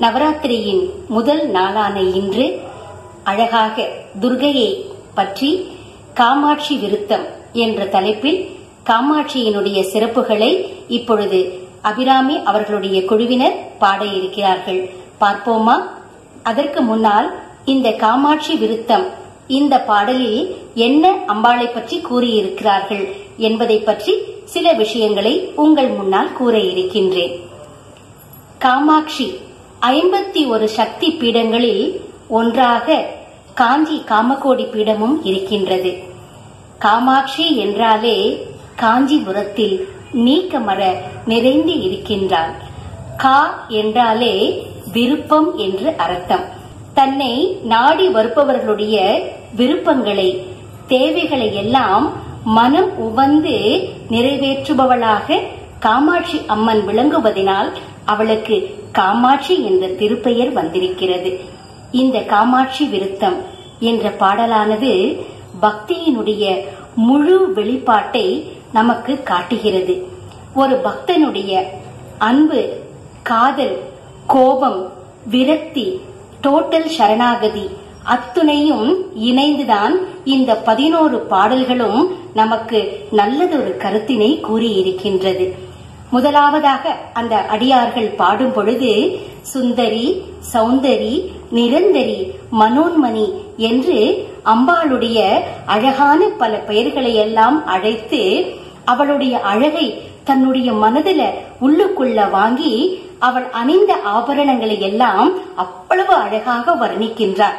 நவராத்திரியின் முதல் நாளான இன்று அழகாக துர்கையை பற்றி காமாட்சி விருத்தம் என்ற தலைப்பில் காமாட்சியினுடைய சிறப்புகளை இப்பொழுது அபிராமி அவர்களுடைய குழுவினர் பாட இருக்கிறார்கள் பார்ப்போமா அதற்கு முன்னால் இந்த காமாட்சி விருத்தம் இந்த பாடலில் என்ன அம்பாளை பற்றி கூறியிருக்கிறார்கள் என்பதை பற்றி சில விஷயங்களை உங்கள் முன்னால் கூற இருக்கின்றேன் காமாட்சி ஐம்பத்தி ஒரு சக்தி பீடங்களில் ஒன்றாக காஞ்சி காமகோடி பீடமும் இருக்கின்றது காமாட்சி என்றாலே காஞ்சிபுரத்தில் நீக்கமர நிறைந்து இருக்கின்றாள் கா என்றாலே விருப்பம் என்று அர்த்தம் தன்னை நாடி வருபவர்களுடைய விருப்பங்களை தேவைகளை எல்லாம் மனம் உவந்து நிறைவேற்றுபவளாக காமாட்சி அம்மன் விளங்குவதனால் அவளுக்கு காமாட்சி என்ற திருப்பெயர் வந்திருக்கிறது இந்த காமாட்சி விருத்தம் என்ற பாடலானது பக்தியினுடைய முழு வெளிப்பாட்டை நமக்கு காட்டுகிறது ஒரு பக்தனுடைய அன்பு காதல் கோபம் விரக்தி டோட்டல் சரணாகதி அத்துணையும் இணைந்துதான் இந்த பதினோரு பாடல்களும் நமக்கு நல்லதொரு கருத்தினை கூறியிருக்கின்றது முதலாவதாக அந்த அடியார்கள் பாடும் பொழுது சுந்தரி சௌந்தரி நிரந்தரி மனோன்மணி என்று அம்பாளுடைய அழகான பல பெயர்களை எல்லாம் அழைத்து அவளுடைய அழகை தன்னுடைய மனதில உள்ளுக்குள்ள வாங்கி அவள் அணிந்த ஆபரணங்களை எல்லாம் அவ்வளவு அழகாக வர்ணிக்கின்றார்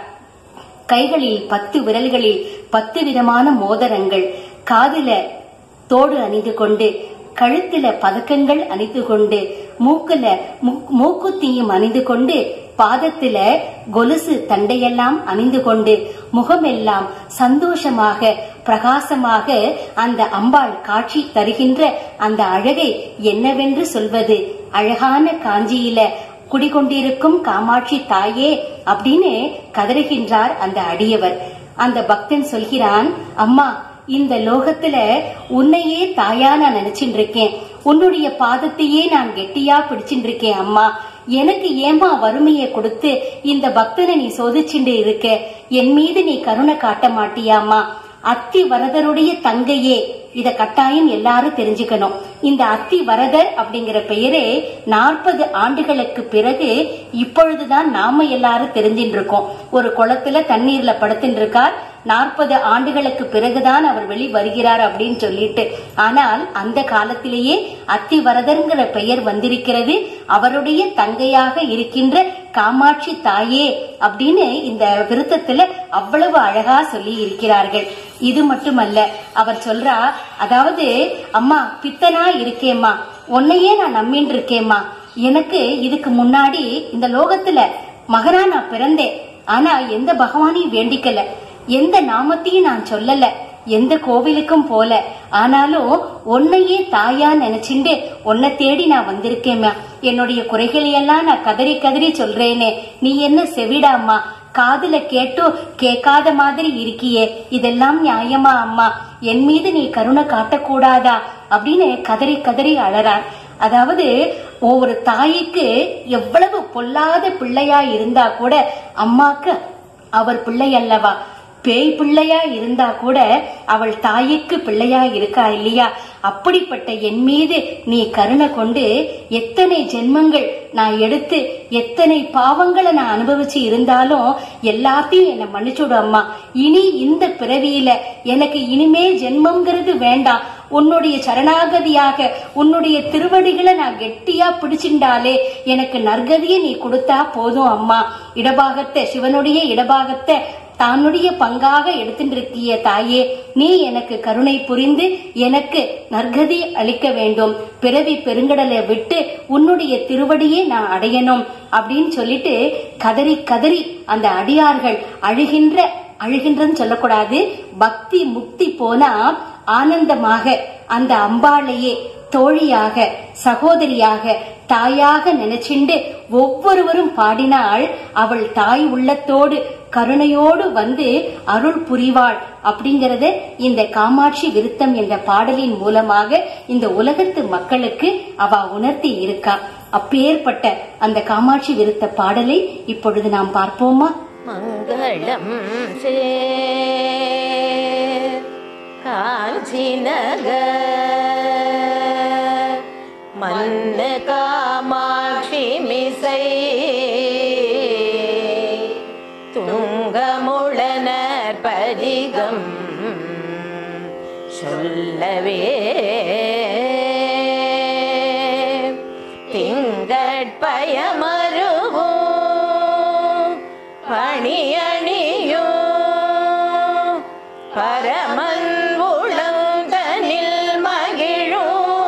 கைகளில் பத்து விரல்களில் பத்து விதமான மோதிரங்கள் காதுல தோடு அணிந்து கொண்டு கழுத்துல பதக்கங்கள் அணிந்து கொண்டு மூக்குல மூக்குத்தியும் அணிந்து கொண்டு பாதத்துல கொலுசு தண்டையெல்லாம் அணிந்து கொண்டு முகமெல்லாம் சந்தோஷமாக பிரகாசமாக அந்த அம்பாள் காட்சி தருகின்ற அந்த அழகை என்னவென்று சொல்வது அழகான காஞ்சியில குடிகொண்டிருக்கும் காமாட்சி தாயே அப்படின்னு கதறுகின்றார் அந்த அடியவர் அந்த பக்தன் சொல்கிறான் அம்மா இந்த லோகத்துல உன்னையே தாயா நான் நினைச்சிட்டு இருக்கேன் உன்னுடைய பாதத்தையே நான் கெட்டியா பிடிச்சிட்டு இருக்கேன் அம்மா எனக்கு ஏமா வறுமையை கொடுத்து இந்த பக்தனை நீ சோதிச்சுட்டு இருக்க என் மீது நீ கருணை காட்ட மாட்டியாமா அத்தி வரதருடைய தங்கையே இத கட்டாயம் எல்லாரும் தெரிஞ்சுக்கணும் இந்த அத்தி வரதர் அப்படிங்கிற பெயரே நாற்பது ஆண்டுகளுக்கு பிறகு இப்பொழுதுதான் நாம எல்லாரும் தெரிஞ்சிட்டு இருக்கோம் ஒரு குளத்துல தண்ணீர்ல படுத்துட்டு இருக்கார் நாற்பது ஆண்டுகளுக்கு பிறகுதான் அவர் வெளி வருகிறார் அப்படின்னு சொல்லிட்டு ஆனால் அந்த காலத்திலேயே அத்தி வரதர்ங்கிற பெயர் வந்திருக்கிறது அவருடைய தங்கையாக இருக்கின்ற காமாட்சி தாயே அப்படின்னு இந்த விருத்தத்துல அவ்வளவு அழகா சொல்லி இருக்கிறார்கள் இது மட்டுமல்ல அவர் சொல்றா அதாவது அம்மா பித்தனா இருக்கேம்மா உன்னையே நான் நம்பின்னு இருக்கேம்மா எனக்கு இதுக்கு முன்னாடி இந்த லோகத்துல மகனா நான் பிறந்தேன் ஆனா எந்த பகவானையும் வேண்டிக்கல எந்த நாமத்தையும் நான் சொல்லல எந்த கோவிலுக்கும் போல ஆனாலும் உன்னையே தாயா நினைச்சுண்டு உன்னை தேடி நான் வந்திருக்கேம்மா என்னுடைய குறைகளை எல்லாம் நான் கதறி கதறி சொல்றேனே நீ என்ன செவிடாம்மா காதுல கேட்டோ கேட்காத மாதிரி இருக்கியே இதெல்லாம் நியாயமா அம்மா என் மீது நீ கருணை காட்டக்கூடாதா அப்படின்னு கதறி கதறி அழறார் அதாவது ஒவ்வொரு தாய்க்கு எவ்வளவு பொல்லாத பிள்ளையா இருந்தா கூட அம்மாக்கு அவர் பிள்ளை அல்லவா பேய் பிள்ளையா இருந்தா கூட அவள் தாய்க்கு பிள்ளையா இருக்கா இல்லையா அப்படிப்பட்ட என் மீது நீ கருணை கொண்டு எத்தனை ஜென்மங்கள் நான் எடுத்து எத்தனை பாவங்களை நான் அனுபவிச்சு இருந்தாலும் எல்லாத்தையும் என்னை மன்னிச்சுடு அம்மா இனி இந்த பிறவியில எனக்கு இனிமே ஜென்மங்கிறது வேண்டாம் உன்னுடைய சரணாகதியாக உன்னுடைய திருவடிகளை நான் கெட்டியா பிடிச்சிண்டாலே எனக்கு நற்கதியை நீ கொடுத்தா போதும் அம்மா இடபாகத்தை சிவனுடைய இடபாகத்தை தானுடைய பங்காக எடுத்துட்டு இருக்கிய தாயே நீ எனக்கு கருணை புரிந்து எனக்கு நற்கதி அளிக்க வேண்டும் பிறவி பெருங்கடலை விட்டு உன்னுடைய திருவடியே நான் அடையணும் அப்படின்னு சொல்லிட்டு கதறி கதறி அந்த அடியார்கள் அழுகின்ற அழுகின்றன்னு சொல்லக்கூடாது பக்தி முக்தி போனா ஆனந்தமாக அந்த அம்பாளையே தோழியாக சகோதரியாக தாயாக நினைச்சிண்டு ஒவ்வொருவரும் பாடினாள் அவள் தாய் உள்ளத்தோடு கருணையோடு வந்து அருள் புரிவாள் அப்படிங்கறத இந்த காமாட்சி விருத்தம் என்ற பாடலின் மூலமாக இந்த உலகத்து மக்களுக்கு அவ உணர்த்தி இருக்கா அப்பேற்பட்ட அந்த காமாட்சி விருத்த பாடலை இப்பொழுது நாம் பார்ப்போமா மங்களம் சே காஞ்சி நகர் மன்ன காமாட்சி மிசை துங்கமுழனர் பதிகம் சொல்லவே திங்கட்பயமருவோ பணியணியோ பரமன் உளந்தனில் மகிழோ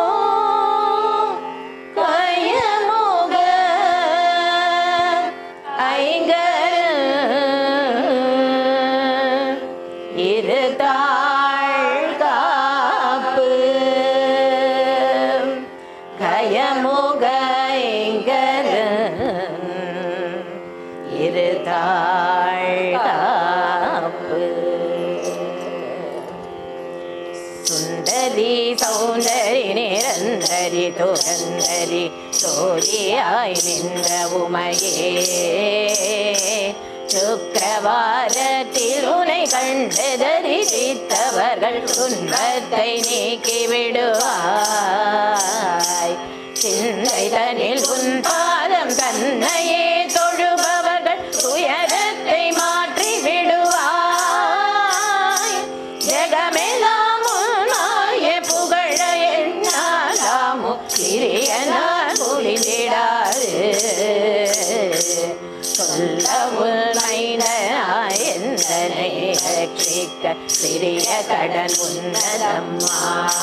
கயமுக ஐங்கர் இருதாள் காப்பு கயமுக ஐங்கர் இருதாள் காப்பு சுந்தரி சௌந்தரி நிரந்தரி துரந்தரி சோதியாய் நின்ற உமையே சுக்கரவாரத்தில் உனை கண்டு தரிசித்தவர்கள் துன்பத்தை நீக்கி விடுவாய் சிந்தை தனில் உன் பாதம் தன்னையே தொழுபவர்கள் துயரத்தை மாற்றி விடுவாய் ஜெகமெல்லாம் உன்னாய புகழ எண்ணாலாமோ சிறிய நாள் புரிந்திடாது சொல்லவும் என்னை ரட்சிக்க சிறிய கடன் உன்னதம்மா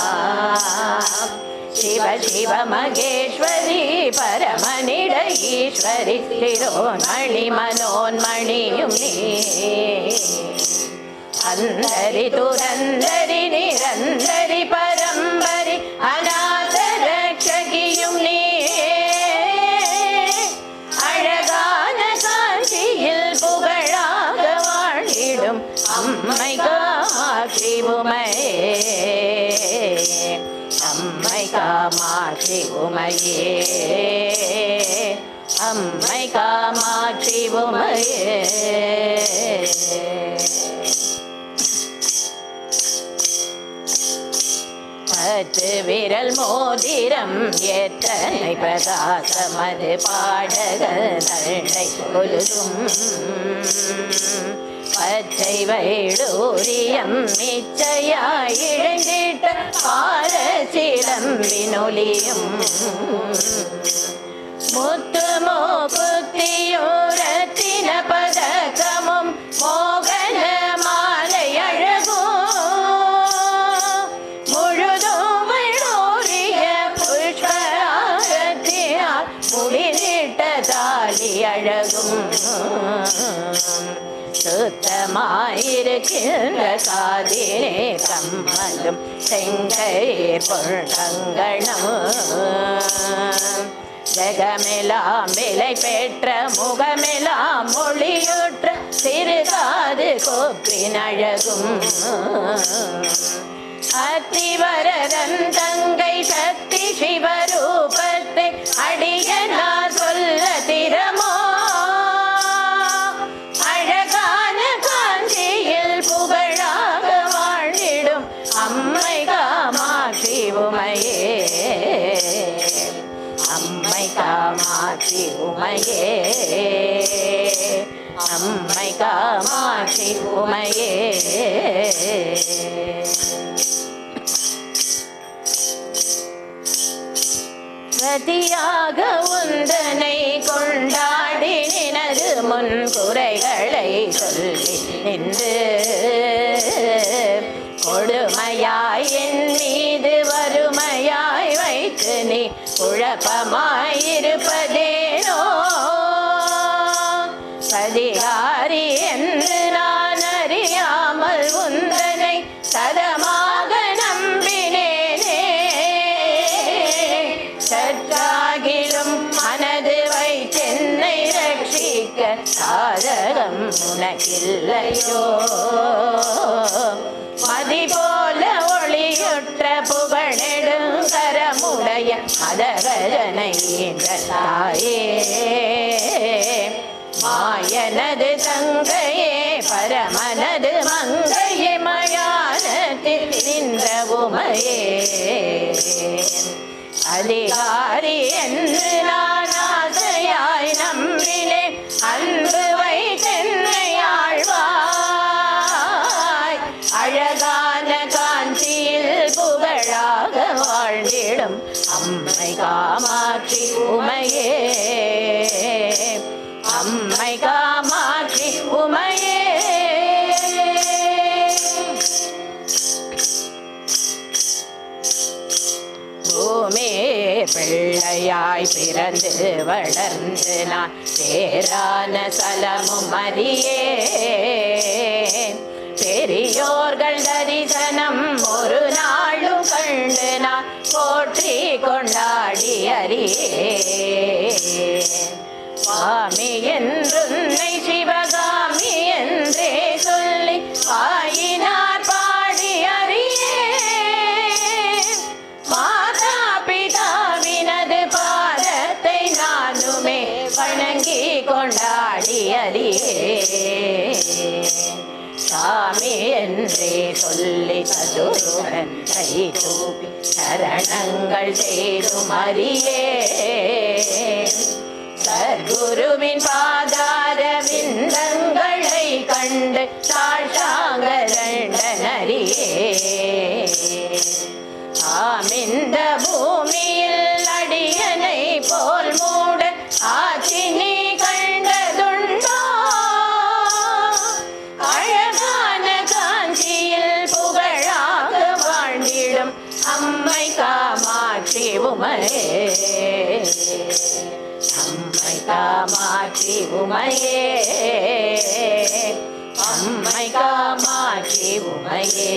சிவ சிவ மகேஸ்வரி பரமனிட ஈஸ்வரி திரோன்மணி மனோன்மணியும் நீ அந்தரி துரந்தரி நிரந்தரி பரம்பரி அநாத ரட்சகியும் நீ அழகான காஞ்சியில் புகழாக வாழிடும் அம்மை காமாட்சி உமையே அம்மை காமாட்சி உமையே அம்மை காமாட்சி உமையே பத்து விரல் மோதிரம் எத்தனை பிரகாசமது பாடகர் நள்ளை கொலுதும் பச்சை வைடூரியம் மிச்சையாய் இழந்திட்ட பார சிலம்பினொலியும் முத்துமோ புத்தியோரத்தின பதக்கமும் மோகன மாலை அழகோ முழுதும் விழோரிய புஷ்பராகத்தியால் முடிந்திட்ட தாலி அழகும் சுத்தமாயிருக்கின்ற காதிலே கம்மலும் செங்கயிர் பொருளங்களும் ஜெகமெல்லாம் விலை பெற்ற முகமெல்லாம் மொழியுற்ற சிறுகாது கோப்பின் அழகும் அத்திவரதன் தங்கை சக்தி சிவரூபத்தை அடியனார் சொல்ல திறமோ அழகான காஞ்சியில் புகழாக வாழிடும் அம்மை காமாட்சி உமையே அம்மை காமாட்சி உமையே அம்மை காமாட்சி உமையே ரதியாக உந்தனை கொண்டாடி நினது முன் குறைகளை சொல்லி நின்று கொடுமையாய் என் மீது வறுமையாய் வைத்து நீ குழப்பமாயிருப்பதேனோ பதிகாரி என்று நான் அறியாமல் உந்தனை சதமாக நம்பினேனே சற்றாகிலும் மனது வைத்தென்னை ரட்சிக்க சாதகம் உனக்கில்லையோ மதி போல ஒளியுற்ற புகழெடும் கரமுடைய மதகஜனை ஈன்ற தாயே மாயனது தங்கையே பரமனது மங்கையே மயானத்தில் நின்ற உமையே அதிகாரி என்று நான் ஆசையாய் நம்பினேன் அன்பு வைத்தென்னை ஆழ்வாய் அழகான காஞ்சியில் புகழாக வாழ்ந்திடும் அம்மை காமாட்சி உமையே அம்மை காமாட்சி உமையே பூமே பிள்ளையாய் பிறந்து வளர்ந்து நான் பேரான சலமும் அறியே பெரியோர்கள் தரிசனம் ஒரு நாளும் கண்டு நான் போற்றி கொண்டாடி அறியே சுவாமி என்றுன்னை சிவகாமி என்றே சொல்லி ஆயினார் பாடி அறியே மாதா பிதாவினது பாதத்தை நானுமே வணங்கி கொண்டாடி அறியே சாமி என்றே சொல்லி சதுருடன் கை தூப்பி சரணங்கள் செய்தும் அறியே சர்க்குருவின் பாதார விந்தங்களை கண்டு தாழ்த்தாங்கரண்டனரியே ஆமிந்த பூமியில் அடியனை போல் மூட ஆட்சி நீ கண்டதுண்டோ அழகான காஞ்சியில் புகழாக வாழ்ந்திடும் அம்மை காமாட்சி உமையே அம்மை காமாட்சி உமையே அம்மை காமாட்சி உமையே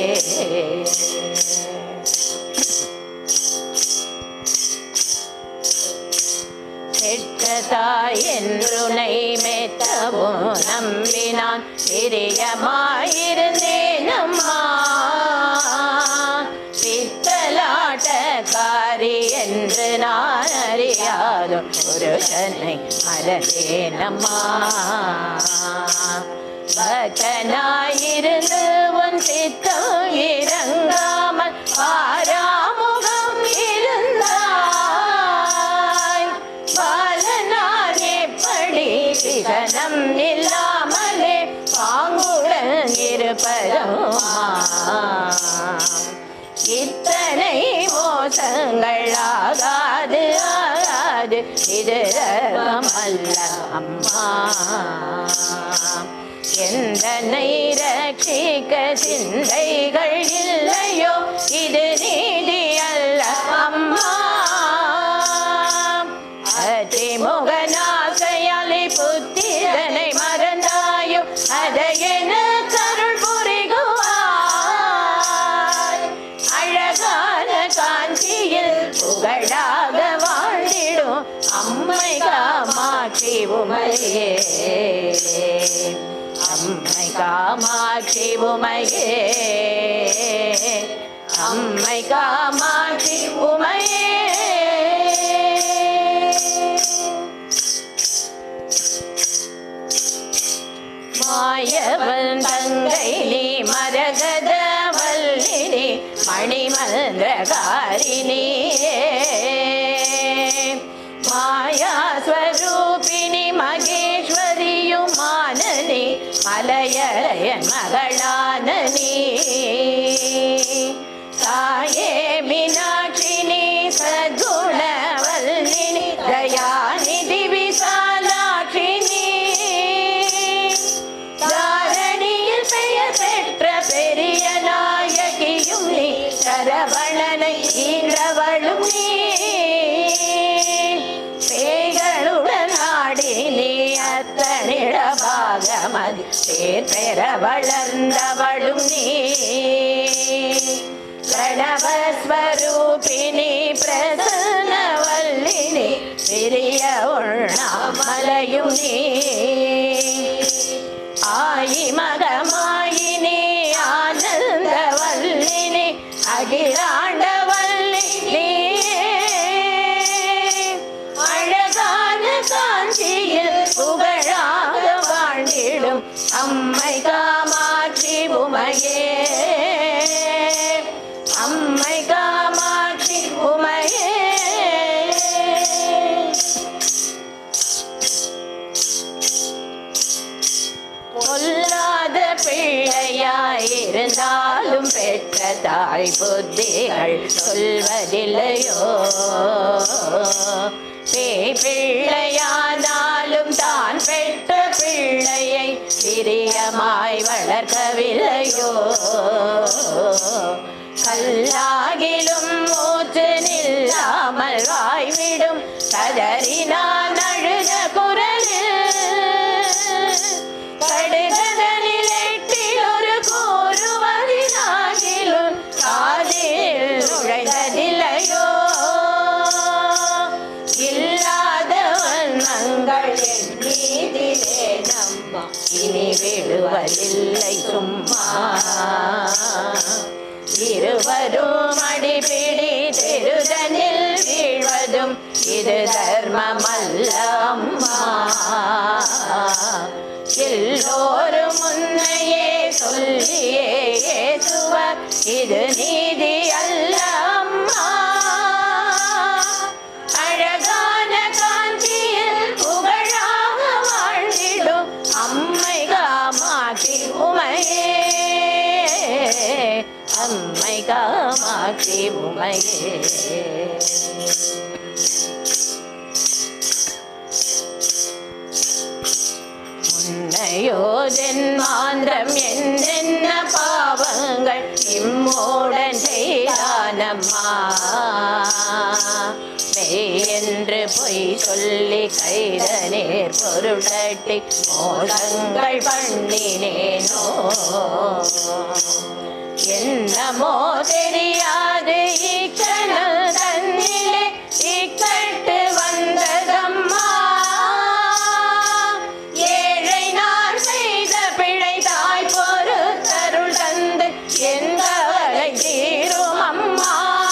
பெற்ற தாய் என்றுனை மெத்தவும் நம்பினான் பிரியமாயிருந்தேன் அம்மா பித்தலாட்டக்காரி என்று நான் அறியாதோ புருஷனை மறந்தேனம்மா பக்தனாயிருந்து உன் சித்தம் இறங்காமல் பாராமுகம் இருந்தாய் பாலனார் எப்படி சிதனம் இல்லாமலே பாங்குடன் இருப்பதுமா இத்தனை மோசங்கள் ஆகாது ஆகாது இது தர்மம் அல்ல அம்மா எந்தனை ரட்சிக்க சிந்தைகள் இல்லையோ இது நீதி அல்ல அம்மா அதிமுகனாசையாலி புத்திரனை மறந்தாயோ அதை என கருள் புரிகுவாய் அழகான காஞ்சியில் புகழாக வாழிடும் அம்மை காமாட்சி உமையே அம்மை காமாட்சி உமையே அம்மை காமாட்சி உமையே மாயவன் தங்கை நீ மரகத வல்லினி மணிமந்திரகாரிணியே மாயாஸ்வரூபிணி மகேஸ்வரியும் மானனி மலையரையன் மகளான நீ தாயே மீனாட்சினி சகுணவல்லினி தயாநிதி விசாலாட்சினி தாரணியில் பெயர் பெற்ற பெரிய நாயகியும் நீ சரவணனை ஈன்றவளும் நீ பேய்களுடன் ஆடி நீ அத்தனிட பாகமதி பேர் பெற வளர்ந்தவளும் நீ பிரணவஸ்வரூபிணி பிரசன்னவல்லினி பிரிய உண்ணாமலையும் நீ ஆயி மகமாயினி ஆனந்தவல்லினி அகிலாண்டவல்லி நீ அம்மை காமாட்சி உமையே அம்மை காமாட்சி உமையே பொல்லாத பிள்ளையாயிருந்தாலும் பெற்ற தாய் புத்திகள் சொல்வதில்லையோ பேய் பிள்ளையானாலும் தான் பெற்ற பிள்ளையை பிரியமாய் வளர்க்கவில்லையோ கல்லாகிலும் மூச்சு நில்லாமல் வாய்விடும் கதறினான் அழுத குரலில் கடுகதனில் எட்டில் ஒரு கூறுவதினாகிலும் காதில் நுழைந்ததில்லையோ இல்லாதவன் மங்கள் என் மீதிலே நம்மா இனி விடுவதில்லை சும்மா இருவரும் அடிபிடி தெருதனில் வீழ்வதும் இது தர்மமல்ல அம்மா எல்லோரும் முன்னையே சொல்லியே ஏசுவர் இது நீதி அல்ல அம்மா அழகான காஞ்சியில் புகழாக வாழ்ந்திடும் அம்மை காமாட்சி உமையே அம்மை காமாட்சி உமையே முன்னையோதென் மாந்திரம் என்னென்ன பாவங்கள் இம்மோடன் செய்தானம்மா மெய் என்று பொய் சொல்லி கைத நேர் பொருளட்டி மோசங்கள் பண்ணினேனோ என்னமோ தெரியாது இக்கணல் தன்னிலே இக்கட்டு வந்ததம்மா ஏழை நான் செய்த பிழை தாய் பொறுத்தருள் தந்து என் கவலை தீரும் அம்மா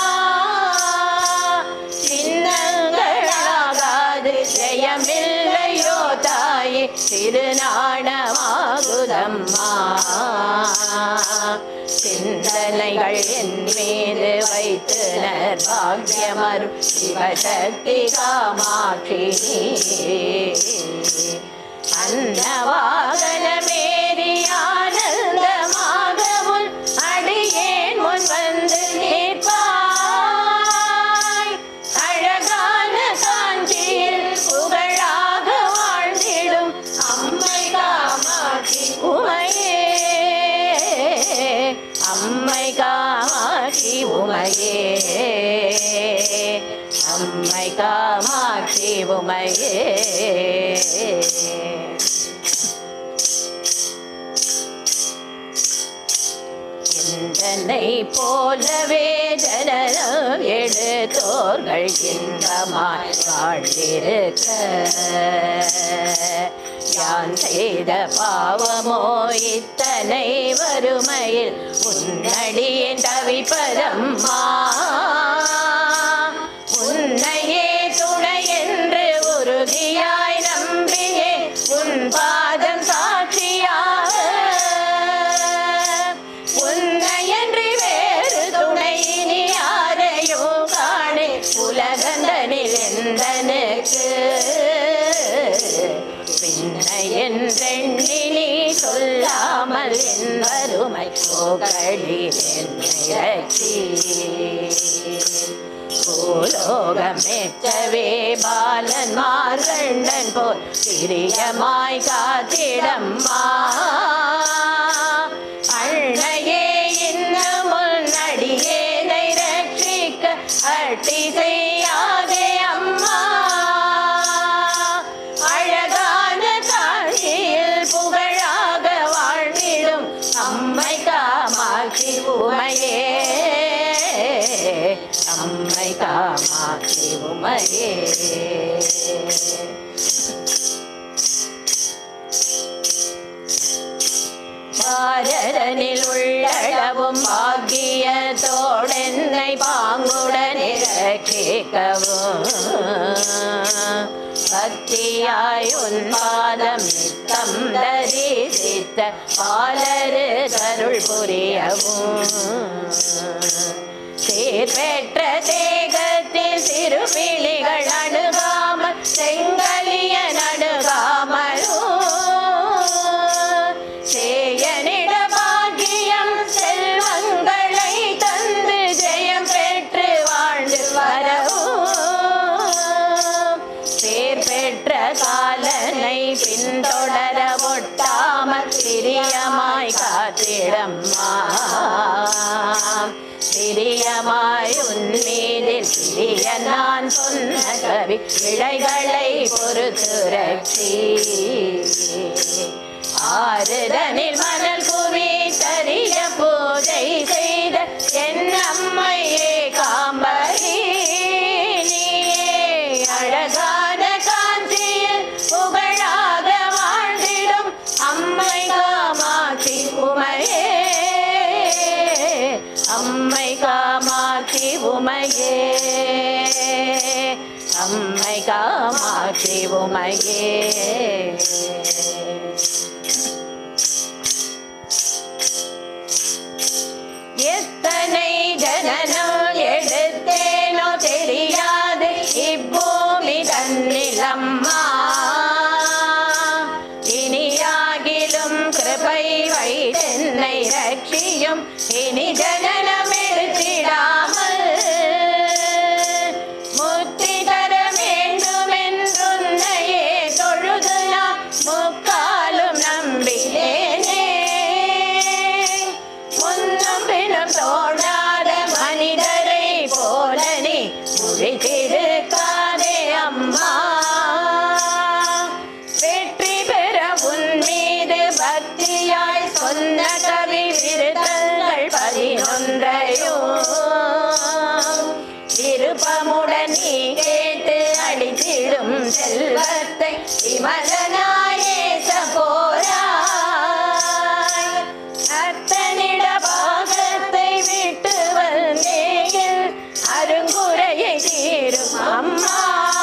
சின்னங்களாகாது ஜெயமில்லையோ தாயே திருநாணமாகுதம்மா சிந்தனைகள் என் மீது வைத்து நற்பாகியமரும் சிவசக்தி காமாட்சி அன்னவாகனமேறி ஆனந்தமாகவும் அடியேன் முன் வந்து நிற்பாய் அழகான காஞ்சியில் புகழாக வாழ்ந்திடும் அம்மை காமாட்சி உமையே அம்மை காமாட்சி உமையே அம்மை காமாட்சி உமையே சிந்தனை போலவே ஜனனம் எடுத்தோர்கள் இன்பமாய் வாழ்ந்திருக்க யான் செய்த பாவமோ இத்தனை வறுமையில் உன்னடியேன் தவிப்பதம்மா உன்னையே துணை என்று உறுதியாய் நம்பியே உன் பாதம் சாட்சியாக உன்னையன்றி வேறு துணை இனி யாரையோ காணே உலகந்தனில் எந்தனுக்கு பின்னை என்றெண்ணி நீ சொல்லாமல் என் வறுமை போகழில் என்னை ரட்சி பூலோகமெச்சவே பாலன் மார்கண்டன் போல் பிரியமாய் காத்திடம்மா அண்ணையே இன்னும் முன்னடியேனை ரட்சிக்க அட்டி செய்யாதே அம்மா அழகான காட்சியில் புகழாக வாழ்ந்திடும் அம்மை காமாட்சி உமையே அம்மை காமாட்சி உமையே பாரதனில் உள்ளளவும் பாக்கியத்தோடென்னை பாங்குடன் ரட்சிக்கவும் பக்தியாய் உன் பாதம் நித்தம் தரிசித்து அளித்த பாலரு கருள் புரியவும் சீர் பெற்ற தேகத்தில் சிறுபிளிகள் அணுகாமல் செங்கலிய நடுகாமலும் சேயனிட பாக்கியம் செல்வங்களை தந்து ஜெயம் பெற்று வாழ்ந்து வரவும் பேர் பெற்ற காலனை பின்தொடர ஒட்டாமல் பிரியமாய் காத்திடம்மா பிரியமாய் உன்மீதில் பிரிய நான் சொன்ன கவி விடைகளை பொறுத்து ரட்சி ஆறுதனில் மணல் குவி தரிய பூஜை செய்த என் அம்மையே காம்பரி நீயே அழகான காஞ்சியில் புகழாக வாழ்ந்திடும் அம்மை காமாட்சி உமையே அம்மை காமாட்சி உமையே அம்மை காமாட்சி உமையே எத்தனை ஜனனம் எடுத்தேனோ தெரியாது இப்பூமி தன்னிலம்மா இனியாகிலும் கிருபை வைத்தென்னை ரட்சியும் இனி ஜனனம் எடுத்திடாமல் முத்தி தர வேண்டும் என்றுன்னையே தொழுது நான் முக்காலும் நம்பினேனே முன்னும் பின்னும் தோழாத மனிதரை போல நீ முடித்திருக்காதே அம்மா வெற்றி பெற உன் மீது பக்தியாய் சொன்ன கவி விருதங்கள் பதினொன்றையும் விருப்பமுடன் நீ கேட்டு அளித்திடும் செல்வத்தை விமலனாயேச போராய் அத்தனிட பாகத்தை விட்டு வந்தேன் அருங்குறையை தீரும் அம்மா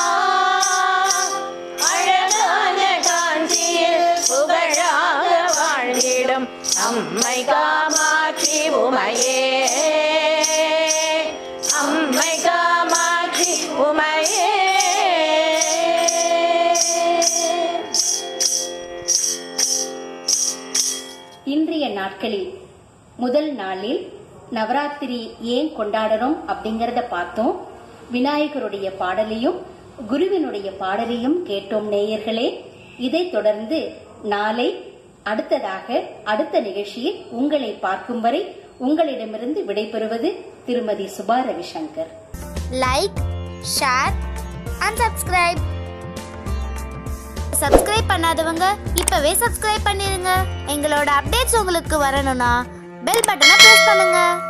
அழகான காஞ்சியில் புகழாக வாழ்ந்திடும் அம்மை காமாட்சி உமையே அம்மை காமாட்சி உமையே இன்றைய நாட்களில் முதல் நாளில் நவராத்திரி ஏன் கொண்டாடுறோம் அப்படிங்கறத பார்த்தோம் விநாயகருடைய பாடலையும் குருவினுடைய பாடலையும் கேட்டோம் நேயர்களே இதைத் தொடர்ந்து நாளை அடுத்ததாக அடுத்த நிகழ்ச்சியில் உங்களை பார்க்கும் வரை உங்களிடமிருந்து விடைபெறுவது திருமதி Subha Ravishankar like share and subscribe subscribe பண்ணாதவங்க இப்பவே சப்ஸ்கிரைப் பண்ணிருங்க எங்களோட அப்டேட்ஸ் உங்களுக்கு வரணும்னா பெல் பட்டனை பிரஸ் பண்ணுங்க